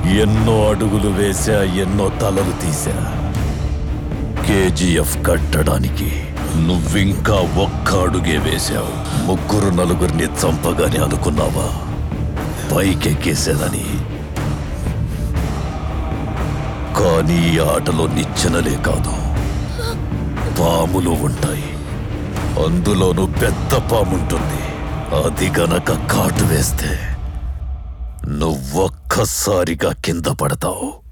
ఎన్నో అడుగులు వేశా ఎన్నో తలలు తీశా కేజీఎఫ్ కట్టడానికి నువ్వింకా ఒక్క అడుగే వేశావు ముగ్గురు నలుగురిని చంపగానే అనుకున్నావా పైకెక్కేసేదని కానీ ఈ ఆటలో నిచ్చెనలే కాదు పాములు ఉంటాయి అందులోనూ పెద్ద పాముంటుంది అది గనక కాటు వేస్తే నువ్వొక్కసారిగా కింద పడతావు